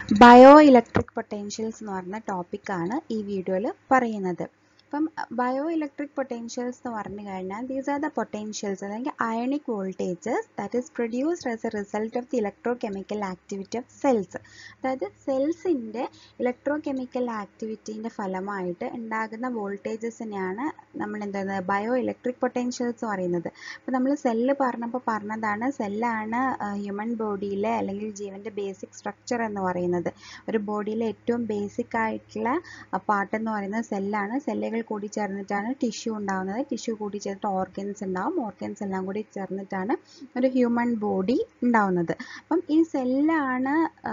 bio electric potentials എന്ന് പറഞ്ഞ ടോപ്പിക്കാണ് ഈ വീഡിയോയിൽ പറയുന്നത് അപ്പം ബയോ ഇലക്ട്രിക് പൊട്ടൻഷ്യൽസ് എന്ന് പറഞ്ഞു കഴിഞ്ഞാൽ ദീസ് ആർ ദ പൊട്ടൻഷ്യൽസ് അല്ലെങ്കിൽ ionic voltages that is produced as a result of the electro chemical activity of cells അതായത് സെൽസിൻ്റെ ഇലക്ട്രോ കെമിക്കൽ ആക്ടിവിറ്റീൻ്റെ ഫലമായിട്ട് ഉണ്ടാകുന്ന വോൾട്ടേജസിനെയാണ് നമ്മൾ എന്താണ് ബയോ ഇലക്ട്രിക് പൊട്ടൻഷ്യൽസ് പറയുന്നത് അപ്പോൾ നമ്മൾ സെല്ല് പറഞ്ഞപ്പോൾ പറഞ്ഞതാണ് സെല്ലാണ് ഹ്യൂമൻ ബോഡിയിലെ അല്ലെങ്കിൽ ജീവൻ്റെ ബേസിക് സ്ട്രക്ചർ എന്ന് പറയുന്നത് ഒരു ബോഡിയിലെ ഏറ്റവും ബേസിക് ആയിട്ടുള്ള പാർട്ട് എന്ന് പറയുന്നത് സെല്ലാണ് സെല്ലുകൾ കൂടി ചേർന്നിട്ടാണ് ടിഷ്യൂ ഉണ്ടാകുന്നത് ടിഷ്യൂ കൂടി ചേർന്നിട്ട് ഓർഗൻസ് ഉണ്ടാവും ഓർഗൻസ് എല്ലാം കൂടി ചേർന്നിട്ടാണ് ഒരു ഹ്യൂമൻ ബോഡി ഉണ്ടാവുന്നത് അപ്പം ഈ സെല്ലാണ്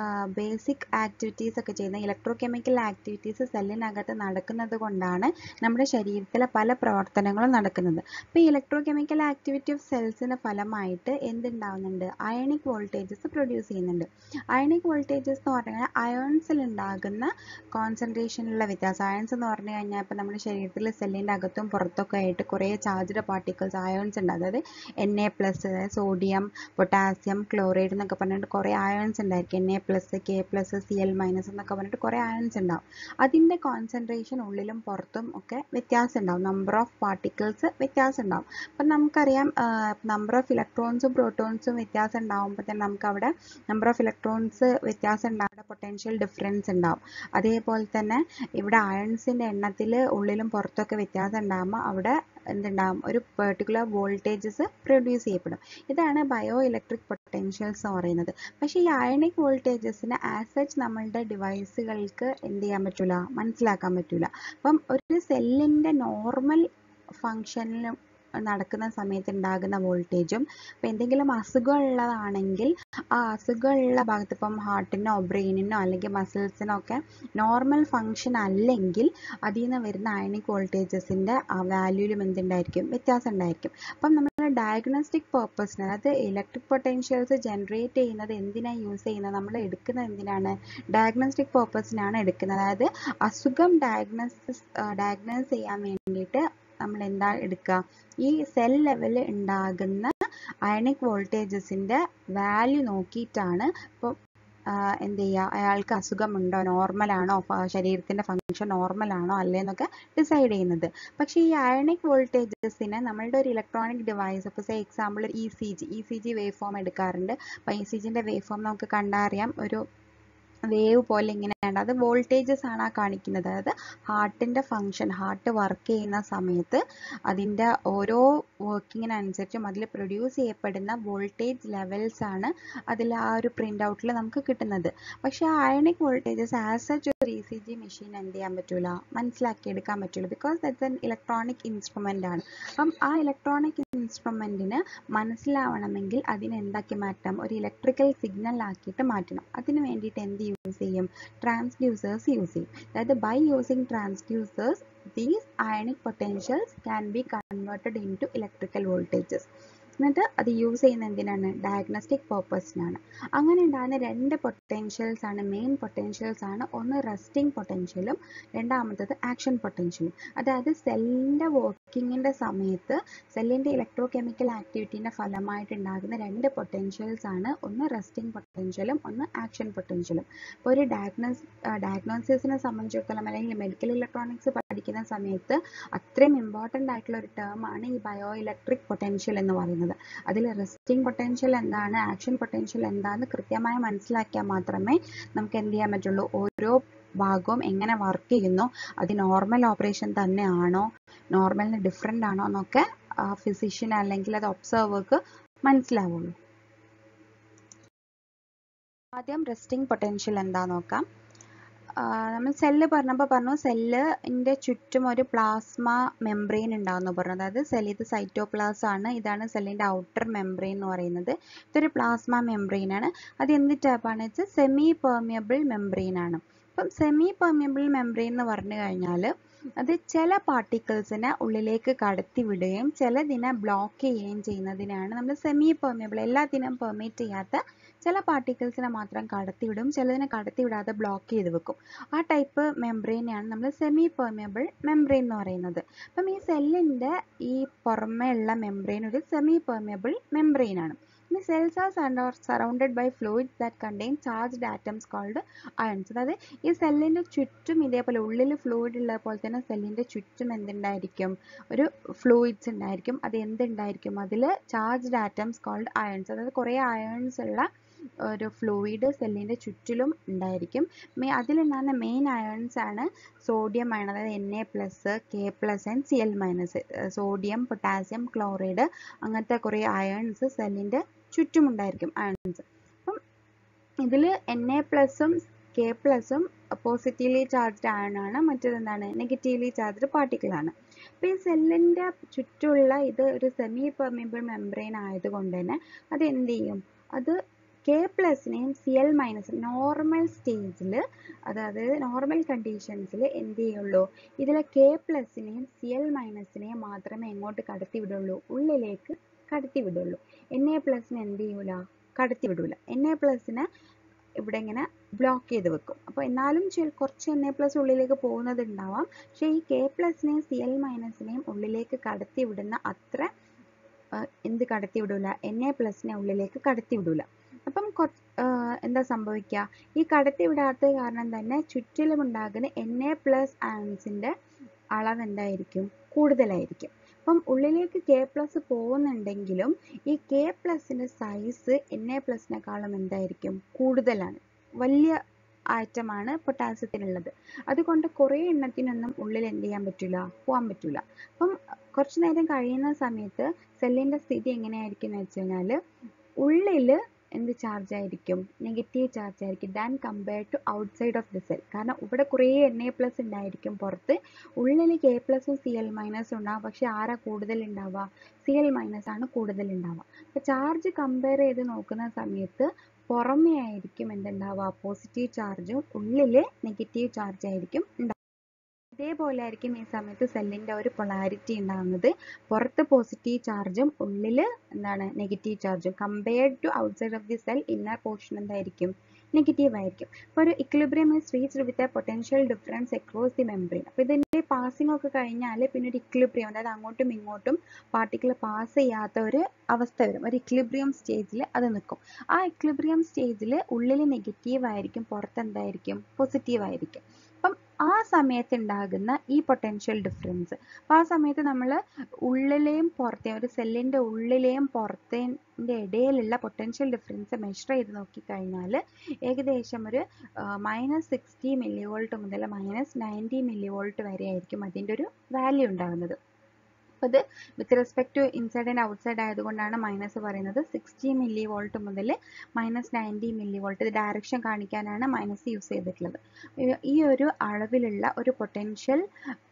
ബേസിക് ആക്ടിവിറ്റീസ് ഒക്കെ ചെയ്യുന്നത് ഇലക്ട്രോ കെമിക്കൽ ആക്ടിവിറ്റീസ് സെല്ലിനകത്ത് നടക്കുന്നത് കൊണ്ടാണ് നമ്മുടെ ശരീരത്തിലെ പല പ്രവർത്തനങ്ങളും നടക്കുന്നത് അപ്പോൾ ഈ ഇലക്ട്രോ കെമിക്കൽ ആക്ടിവിറ്റി ഓഫ് സെൽസിൻ്റെ ഫലമായിട്ട് എന്തുണ്ടാവുന്നുണ്ട് അയണിക് വോൾട്ടേജസ് പ്രൊഡ്യൂസ് ചെയ്യുന്നുണ്ട് അയണിക് വോൾട്ടേജസ് എന്ന് പറഞ്ഞാൽ അയോൺസിൽ ഉണ്ടാകുന്ന കോൺസെൻട്രേഷനിലുള്ള വ്യത്യാസം അയൺസ് എന്ന് പറഞ്ഞു കഴിഞ്ഞാൽ ഇപ്പോൾ നമ്മുടെ ശരീരത്തിൽ സെല്ലിൻ്റെ അകത്തും പുറത്തൊക്കെ ആയിട്ട് കുറേ ചാർജ്ഡ് പാർട്ടിക്കിൾസ് അയോൺസ് ഉണ്ട് അതായത് N A plus sodium potassium chloride എന്നൊക്കെ പറഞ്ഞിട്ട് കുറേ അയോൺസ് ഉണ്ടായിരിക്കും N A plus K plus C L minus എന്നൊക്കെ പറഞ്ഞിട്ട് കുറേ അയോൺസ് ഉണ്ടാവും അതിൻ്റെ കോൺസെൻട്രേഷൻ ഉള്ളിലും പുറത്തും ഒക്കെ വ്യത്യാസം ഉണ്ടാവും നമ്പർ ഓഫ് പാർട്ടിക്കിൾസ് വ്യത്യാസം ഉണ്ടാവും അപ്പം നമുക്കറിയാം നമ്പർ ഓഫ് ഇലക്ട്രോൺസും പ്രോട്ടോൺസും വ്യത്യാസം ഉണ്ടാവുമ്പോൾ തന്നെ നമുക്ക് അവിടെ നമ്പർ ഓഫ് ഇലക്ട്രോൺസ് വ്യത്യാസം ഉണ്ടാവുന്ന പൊട്ടൻഷ്യൽ ഡിഫറൻസ് ഉണ്ടാവും അതേപോലെ തന്നെ ഇവിടെ അയൺസിൻ്റെ എണ്ണത്തിൽ ഉള്ളിലും പുറത്തൊക്കെ വ്യത്യാസം ഉണ്ടാകുമ്പോൾ അവിടെ എന്തുണ്ടാകും ഒരു പെർട്ടിക്കുലർ വോൾട്ടേജസ് പ്രൊഡ്യൂസ് ചെയ്യപ്പെടും ഇതാണ് ബയോ ഇലക്ട്രിക് പൊട്ടൻഷ്യൽസ് എന്ന് പറയുന്നത് പക്ഷേ ഈ അയണിക് വോൾട്ടേജസിന് ആസ് സച്ച് നമ്മളുടെ ഡിവൈസുകൾക്ക് എന്ത് ചെയ്യാൻ പറ്റില്ല മനസ്സിലാക്കാൻ പറ്റില്ല അപ്പം ഒരു സെല്ലിൻ്റെ നോർമൽ ഫങ്ഷനിലും നടക്കുന്ന സമയത്ത് ഉണ്ടാകുന്ന വോൾട്ടേജും ഇപ്പം എന്തെങ്കിലും അസുഖമുള്ളതാണെങ്കിൽ ആ അസുഖമുള്ള ഭാഗത്ത് ഇപ്പം ഹാർട്ടിനോ ബ്രെയിനിനോ അല്ലെങ്കിൽ മസിൽസിനോ ഒക്കെ നോർമൽ ഫങ്ഷൻ അല്ലെങ്കിൽ അതിൽ നിന്ന് വരുന്ന അയണിക് വോൾട്ടേജസിൻ്റെ ആ വാല്യൂലും എന്തുണ്ടായിരിക്കും വ്യത്യാസം ഉണ്ടായിരിക്കും അപ്പം നമ്മൾ ഡയഗ്നോസ്റ്റിക് പേർപ്പസിന് അതായത് ഇലക്ട്രിക് പൊട്ടൻഷ്യൽസ് ജനറേറ്റ് ചെയ്യുന്നത് എന്തിനാണ് യൂസ് ചെയ്യുന്നത് നമ്മൾ എടുക്കുന്നത് എന്തിനാണ് ഡയഗ്നോസ്റ്റിക് പേർപ്പസിനാണ് എടുക്കുന്നത് അതായത് അസുഖം ഡയഗ്നോസിസ് ഡയഗ്നോസ് ചെയ്യാൻ വേണ്ടിയിട്ട് നമ്മൾ എന്താ എടുക്കുക ഈ സെൽ ലെവലിൽ ഉണ്ടാകുന്ന അയണിക് വോൾട്ടേജസിൻ്റെ വാല്യൂ നോക്കിയിട്ടാണ് ഇപ്പോൾ എന്ത് ചെയ്യുക അയാൾക്ക് അസുഖമുണ്ടോ നോർമലാണോ ശരീരത്തിൻ്റെ ഫങ്ഷൻ നോർമലാണോ അല്ലേന്നൊക്കെ ഡിസൈഡ് ചെയ്യുന്നത് പക്ഷേ ഈ അയണിക് വോൾട്ടേജസിന് നമ്മളുടെ ഒരു ഇലക്ട്രോണിക് ഡിവൈസ് ഇപ്പോൾ say example E C G E C G wave form എടുക്കാറുണ്ട് അപ്പോൾ ഇ സി ജിൻ്റെ വേവ് ഫോം നമുക്ക് കണ്ടറിയാം ഒരു വേവ് പോലെ ഇങ്ങനെയാണ് അത് വോൾട്ടേജസ് ആണ് ആ കാണിക്കുന്നത് അതായത് ഹാർട്ടിൻ്റെ ഫങ്ഷൻ ഹാർട്ട് വർക്ക് ചെയ്യുന്ന സമയത്ത് അതിൻ്റെ ഓരോ വർക്കിങ്ങിനനുസരിച്ചും അതിൽ പ്രൊഡ്യൂസ് ചെയ്യപ്പെടുന്ന വോൾട്ടേജ് ലെവൽസ് ആണ് അതിൽ ആ ഒരു പ്രിൻ്റ് ഔട്ടിൽ നമുക്ക് കിട്ടുന്നത് പക്ഷേ ആ അയണിക് വോൾട്ടേജസ് ആസ് സച്ച് ഒരു ഇ സി ജി മെഷീൻ എന്ത് ചെയ്യാൻ പറ്റില്ല മനസ്സിലാക്കിയെടുക്കാൻ പറ്റില്ല because that's an electronic instrument ആണ് അപ്പം ആ ഇലക്ട്രോണിക് ഇൻസ്ട്രുമെൻറ്റിന് മനസ്സിലാവണമെങ്കിൽ അതിനെ എന്താക്കി മാറ്റാം ഒരു ഇലക്ട്രിക്കൽ സിഗ്നൽ ആക്കിയിട്ട് മാറ്റണം അതിന് വേണ്ടിയിട്ട് എന്ത് യൂസ് ചെയ്യും ട്രാൻസ്ഡ്യൂസേഴ്സ് യൂസ് ചെയ്യും അതായത് by using transducers these ionic potentials can be converted in to electrical voltages എന്നിട്ട് അത് യൂസ് ചെയ്യുന്ന എന്തിനാണ് ഡയഗ്നോസ്റ്റിക് പേർപ്പസിനാണ് അങ്ങനെ ഉണ്ടാകുന്ന രണ്ട് പൊട്ടൻഷ്യൽസ് ആണ് മെയിൻ പൊട്ടൻഷ്യൽസ് ആണ് ഒന്ന് റെസ്റ്റിംഗ് പൊട്ടൻഷ്യലും രണ്ടാമത്തത് ആക്ഷൻ പൊട്ടൻഷ്യലും അതായത് സെല്ലിൻ്റെ വർക്കിങ്ങിൻ്റെ സമയത്ത് സെല്ലിൻ്റെ ഇലക്ട്രോ കെമിക്കൽ ആക്ടിവിറ്റീൻ്റെ ഫലമായിട്ട് ഉണ്ടാകുന്ന രണ്ട് പൊട്ടൻഷ്യൽസ് ആണ് ഒന്ന് റെസ്റ്റിംഗ് പൊട്ടൻഷ്യലും ഒന്ന് ആക്ഷൻ പൊട്ടൻഷ്യലും ഇപ്പോൾ ഒരു ഡയഗ്നോസ് ഡയഗ്നോസിസിനെ സംബന്ധിച്ചിടത്തോളം അല്ലെങ്കിൽ മെഡിക്കൽ ഇലക്ട്രോണിക്സ് പഠിക്കുന്ന സമയത്ത് അത്രയും ഇമ്പോർട്ടൻ്റ് ആയിട്ടുള്ള ഒരു ടേം ആണ് ഈ ബയോ ഇലക്ട്രിക് പൊട്ടൻഷ്യൽ എന്ന് പറയുന്നത് അതിൽ റെസ്റ്റിംഗ് പൊട്ടൻഷ്യൽ എന്താണ് ആക്ഷൻ പൊട്ടൻഷ്യൽ എന്താണെന്ന് കൃത്യമായി മനസ്സിലാക്കിയാൽ മാത്രമേ നമുക്ക് എന്ത് ചെയ്യാൻ പറ്റുള്ളൂ ഓരോ ഭാഗവും എങ്ങനെ വർക്ക് ചെയ്യുന്നു അത് നോർമൽ ഓപ്പറേഷൻ തന്നെയാണോ നോർമലിന് ഡിഫറെൻ്റ് ആണോ എന്നൊക്കെ ഫിസിഷ്യൻ അല്ലെങ്കിൽ അത് ഒബ്സർവർക്ക് മനസ്സിലാവുള്ളൂ ആദ്യം റെസ്റ്റിംഗ് പൊട്ടൻഷ്യൽ എന്താ നോക്കാം നമ്മൾ സെല്ല് പറഞ്ഞപ്പോൾ പറഞ്ഞു സെല്ലിൻ്റെ ചുറ്റും ഒരു പ്ലാസ്മ മെംബ്രെയിൻ ഉണ്ടാവുമെന്ന് പറഞ്ഞു അതായത് സെൽ ഇത് സൈറ്റോപ്ലാസ് ആണ് ഇതാണ് സെല്ലിൻ്റെ ഔട്ടർ മെംബ്രെയിൻ എന്ന് പറയുന്നത് ഇതൊരു പ്ലാസ്മ മെംബ്രെയിൻ ആണ് അത് എന്ത് ടൈപ്പാണ് വെച്ചാൽ സെമി പെർമിയബിൾ മെംബ്രെയിൻ ആണ് അപ്പം സെമി പെർമിയബിൾ മെംബ്രെയിൻ എന്ന് പറഞ്ഞു കഴിഞ്ഞാൽ അത് ചില പാർട്ടിക്കിൾസിനെ ഉള്ളിലേക്ക് കടത്തി വിടുകയും ചിലതിനെ ബ്ലോക്ക് ചെയ്യുകയും ചെയ്യുന്നതിനാണ് നമ്മൾ സെമി പെർമിയബിൾ എല്ലാത്തിനും പെർമിറ്റ് ചെയ്യാത്ത ചില പാർട്ടിക്കിൾസിനെ മാത്രം കടത്തിവിടും ചിലതിനെ കടത്തിവിടാതെ ബ്ലോക്ക് ചെയ്ത് വെക്കും ആ ടൈപ്പ് മെംബ്രെയിനെയാണ് നമ്മൾ സെമി പെർമിയബിൾ മെംബ്രെയിൻ എന്ന് പറയുന്നത് അപ്പം ഈ സെല്ലിൻ്റെ ഈ പുറമേ ഉള്ള മെംബ്രെയിൻ ഒരു സെമി പെർമിയബിൾ മെംബ്രെയിൻ ആണ് ഇനി cells are surrounded by fluids that contain charged atoms called ions അതായത് ഈ സെല്ലിൻ്റെ ചുറ്റും ഇതേപോലെ ഉള്ളിൽ ഫ്ലൂയിഡ് ഉള്ള പോലെ തന്നെ സെല്ലിൻ്റെ ചുറ്റും എന്തുണ്ടായിരിക്കും ഒരു ഫ്ലൂയിഡ്സ് ഉണ്ടായിരിക്കും അത് എന്തുണ്ടായിരിക്കും അതിൽ ചാർജ്ഡ് ആറ്റംസ് കോൾഡ് അയൺസ് അതായത് കുറേ അയൺസ് ഉള്ള ഒരു ഫ്ലൂയിഡ് സെല്ലിൻ്റെ ചുറ്റിലും ഉണ്ടായിരിക്കും മേ അതിലുണ്ടാകുന്ന മെയിൻ അയൺസ് ആണ് സോഡിയം അയൺ അതായത് N A plus K plus and C L minus sodium potassium chloride അങ്ങനത്തെ കുറേ അയൺസ് സെല്ലിൻ്റെ ചുറ്റുമുണ്ടായിരിക്കും അയൺസ് അപ്പം ഇതിൽ എൻ എ പ്ലസും കെ പ്ലസും പോസിറ്റീവ്ലി ചാർജ്ഡ് അയൺ ആണ് മറ്റേത് എന്താണ് നെഗറ്റീവ്ലി ചാർജ്ഡ് പാർട്ടിക്കിൾ ആണ് അപ്പോൾ ഈ സെല്ലിൻ്റെ ചുറ്റുമുള്ള ഇത് ഒരു സെമി പെർമിബിൾ മെംബ്രെയിൻ ആയതുകൊണ്ട് തന്നെ അത് എന്ത് ചെയ്യും അത് കെ പ്ലസിനെയും സി എൽ മൈനസ് നോർമൽ സ്റ്റേജിൽ അതായത് നോർമൽ കണ്ടീഷൻസിൽ എന്ത് ചെയ്യുള്ളൂ ഇതിലെ കെ പ്ലസിനെയും സി എൽ മൈനസിനെയും മാത്രമേ എങ്ങോട്ട് കടത്തി വിടുള്ളൂ ഉള്ളിലേക്ക് കടത്തി വിടുള്ളൂ എൻ എ പ്ലസിന് എന്ത് ചെയ്യൂല കടത്തി വിടൂല എൻ എ പ്ലസിനെ ഇവിടെ ഇങ്ങനെ ബ്ലോക്ക് ചെയ്ത് വെക്കും അപ്പോൾ എന്നാലും കുറച്ച് എൻ എ പ്ലസ് ഉള്ളിലേക്ക് പോകുന്നത് ഉണ്ടാവാം പക്ഷേ ഈ കെ പ്ലസിനെയും സി എൽ മൈനസിനെയും ഉള്ളിലേക്ക് കടത്തി വിടുന്ന അത്ര എന്ത് കടത്തി വിടൂല എൻ എ പ്ലസിനെ ഉള്ളിലേക്ക് കടത്തി വിടൂല അപ്പം എന്താ സംഭവിക്കുക ഈ കടത്തി വിടാത്തത് കാരണം തന്നെ ചുറ്റിലും ഉണ്ടാകുന്ന എൻ എ പ്ലസ് ആൻസിൻ്റെ അളവ് എന്തായിരിക്കും കൂടുതലായിരിക്കും അപ്പം ഉള്ളിലേക്ക് കെ പ്ലസ് പോകുന്നുണ്ടെങ്കിലും ഈ കെ പ്ലസിൻ്റെ സൈസ് എൻ എ പ്ലസിനെക്കാളും എന്തായിരിക്കും കൂടുതലാണ് വലിയ ആറ്റമാണ് പൊട്ടാസ്യത്തിനുള്ളത് അതുകൊണ്ട് കുറേ എണ്ണത്തിനൊന്നും ഉള്ളിൽ എന്ത് ചെയ്യാൻ പറ്റില്ല പോകാൻ പറ്റില്ല അപ്പം കുറച്ച് നേരം കഴിയുന്ന സമയത്ത് സെല്ലിൻ്റെ സ്ഥിതി എങ്ങനെയായിരിക്കും എന്ന് വെച്ച് കഴിഞ്ഞാൽ ഉള്ളിൽ എന്ത് ചാർജ് ആയിരിക്കും നെഗറ്റീവ് ചാർജ് ആയിരിക്കും than compared to outside of the cell കാരണം ഇവിടെ കുറേ എൻ എ പ്ലസ് ഉണ്ടായിരിക്കും പുറത്ത് ഉള്ളിൽ കെ പ്ലസും സി എൽ മൈനസും ഉണ്ടാവും പക്ഷെ ആരാ കൂടുതൽ ഉണ്ടാവുക സി എൽ മൈനസ് ആണ് കൂടുതൽ ഉണ്ടാവുക അപ്പോൾ ചാർജ് കമ്പയർ ചെയ്ത് നോക്കുന്ന സമയത്ത് പുറമേ ആയിരിക്കും എന്തുണ്ടാവുക പോസിറ്റീവ് ചാർജും ഉള്ളിൽ നെഗറ്റീവ് ചാർജ് ആയിരിക്കും ഉണ്ടാവുക ഇതേപോലെ ആയിരിക്കും ഈ സമയത്ത് സെല്ലിൻ്റെ ഒരു പൊളാരിറ്റി ഉണ്ടാകുന്നത് പുറത്ത് പോസിറ്റീവ് ചാർജും ഉള്ളിൽ എന്താണ് നെഗറ്റീവ് ചാർജും compared to outside of the cell inner portion എന്തായിരിക്കും നെഗറ്റീവ് ആയിരിക്കും അപ്പോൾ ഒരു equilibrium is reached with a potential difference across the membrane അപ്പോൾ ഇതിൻ്റെ പാസിംഗ് ഒക്കെ കഴിഞ്ഞാൽ പിന്നെ ഒരു ഇക്വിലിബ്രിയം അതായത് അങ്ങോട്ടും ഇങ്ങോട്ടും പാർട്ടിക്കിൾ പാസ് ചെയ്യാത്ത ഒരു അവസ്ഥ വരും ഒരു ഇക്വിലിബ്രിയം സ്റ്റേജിൽ അത് നിൽക്കും ആ ഇക്വിലിബ്രിയം സ്റ്റേജിൽ ഉള്ളിൽ നെഗറ്റീവ് ആയിരിക്കും പുറത്ത് എന്തായിരിക്കും പോസിറ്റീവ് ആയിരിക്കും അപ്പം ആ സമയത്ത് ഉണ്ടാകുന്ന ഈ പൊട്ടൻഷ്യൽ ഡിഫറൻസ് അപ്പോൾ ആ സമയത്ത് നമ്മൾ ഉള്ളിലെയും പുറത്തെയും ഒരു സെല്ലിൻ്റെ ഉള്ളിലെയും പുറത്തേൻ്റെ ഇടയിലുള്ള പൊട്ടൻഷ്യൽ ഡിഫറൻസ് മെഷർ ചെയ്ത് നോക്കിക്കഴിഞ്ഞാൽ ഏകദേശം ഒരു മൈനസ് സിക്സ്റ്റി മില്ലി വോൾട്ട് മുതൽ മൈനസ് നയൻറ്റി മില്ലി വോൾട്ട് വരെ ആയിരിക്കും അതിൻ്റെ ഒരു വാല്യൂ ഉണ്ടാകുന്നത് അപ്പോൾ ഇത് with respect to inside and outside ആയതുകൊണ്ടാണ് മൈനസ് പറയുന്നത് സിക്സ്റ്റി മില്ലി വോൾട്ട് മുതൽ മൈനസ് നയൻറ്റി മില്ലി വോൾട്ട് ഇത് ഡയറക്ഷൻ കാണിക്കാനാണ് മൈനസ് യൂസ് ചെയ്തിട്ടുള്ളത് ഈ ഒരു അളവിലുള്ള ഒരു പൊട്ടൻഷ്യൽ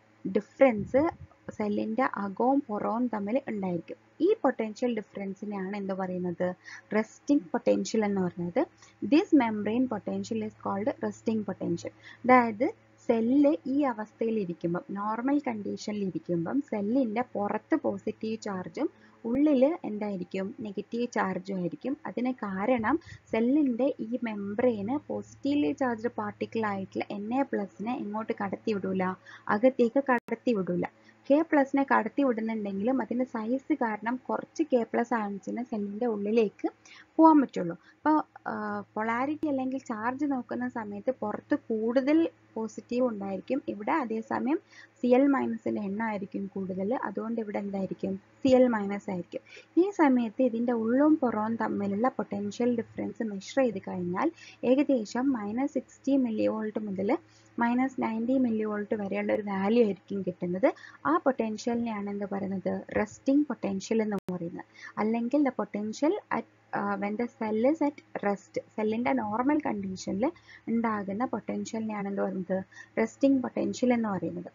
ഡിഫറൻസ് സെല്ലിൻ്റെ അകവും പുറവും തമ്മിൽ ഉണ്ടായിരിക്കും ഈ പൊട്ടൻഷ്യൽ ഡിഫറൻസിനെയാണ് എന്ത് പറയുന്നത് റെസ്റ്റിംഗ് പൊട്ടൻഷ്യൽ എന്ന് പറയുന്നത് this membrane potential is called resting potential അതായത് സെല്ല് ഈ അവസ്ഥയിൽ ഇരിക്കുമ്പം നോർമൽ കണ്ടീഷനിൽ ഇരിക്കുമ്പം സെല്ലിൻ്റെ പുറത്ത് പോസിറ്റീവ് ചാർജും ഉള്ളിൽ എന്തായിരിക്കും നെഗറ്റീവ് ചാർജും ആയിരിക്കും അതിന് കാരണം സെല്ലിൻ്റെ ഈ മെംബ്രെയിന് പോസിറ്റീവ്ലി ചാർജ്ഡ് പാർട്ടിക്കിൾ ആയിട്ടുള്ള എൻ എ പ്ലസിനെ എങ്ങോട്ട് കടത്തി വിടൂല അകത്തേക്ക് കടത്തി വിടൂല കെ പ്ലസിനെ കടത്തി വിടുന്നുണ്ടെങ്കിലും അതിൻ്റെ സൈസ് കാരണം കുറച്ച് കെ പ്ലസ് ആൻസിന് സെല്ലിൻ്റെ ഉള്ളിലേക്ക് പോകാൻ പറ്റുള്ളൂ അപ്പോൾ പൊളാരിറ്റി അല്ലെങ്കിൽ ചാർജ് നോക്കുന്ന സമയത്ത് പുറത്ത് കൂടുതൽ പോസിറ്റീവ് ഉണ്ടായിരിക്കും ഇവിടെ അതേസമയം സി എൽ മൈനസിൻ്റെ എണ്ണം ആയിരിക്കും കൂടുതൽ അതുകൊണ്ട് ഇവിടെ എന്തായിരിക്കും സി എൽ മൈനസ് ആയിരിക്കും ഈ സമയത്ത് ഇതിൻ്റെ ഉള്ളും പുറവും തമ്മിലുള്ള പൊട്ടൻഷ്യൽ ഡിഫറൻസ് മെഷർ ചെയ്ത് കഴിഞ്ഞാൽ ഏകദേശം മൈനസ് സിക്സ്റ്റി മില്ലി വോൾട്ട് മുതൽ മൈനസ് നയൻറ്റി മില്ലി വോൾട്ട് വരെയുള്ള ഒരു വാല്യൂ ആയിരിക്കും കിട്ടുന്നത് ആ പൊട്ടൻഷ്യലിനെയാണ് എന്ത് പറയുന്നത് റെസ്റ്റിംഗ് പൊട്ടൻഷ്യൽ എന്ന് പറയുന്നത് അല്ലെങ്കിൽ the potential at when the cell is at rest സെല്ലിൻ്റെ നോർമൽ കണ്ടീഷനിൽ ഉണ്ടാകുന്ന പൊട്ടൻഷ്യലിനെയാണ് എന്ത് പറയുന്നത് റെസ്റ്റിംഗ് പൊട്ടൻഷ്യൽ എന്ന് പറയുന്നത്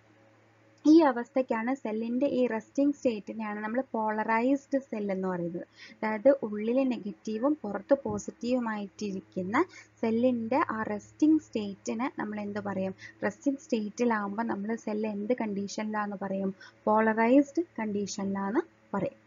ഈ അവസ്ഥയ്ക്കാണ് സെല്ലിൻ്റെ ഈ റെസ്റ്റിംഗ് സ്റ്റേറ്റിനെയാണ് നമ്മൾ പോളറൈസ്ഡ് സെൽ എന്ന് പറയുന്നത് അതായത് ഉള്ളിൽ നെഗറ്റീവും പുറത്ത് പോസിറ്റീവുമായിട്ടിരിക്കുന്ന സെല്ലിൻ്റെ ആ റെസ്റ്റിംഗ് സ്റ്റേറ്റിന് നമ്മൾ എന്ത് പറയും റെസ്റ്റിംഗ് സ്റ്റേറ്റിലാകുമ്പോൾ നമ്മൾ സെല്ല് എന്ത് കണ്ടീഷനിലാന്ന് പറയും പോളറൈസ്ഡ് കണ്ടീഷനിലാന്ന് പറയും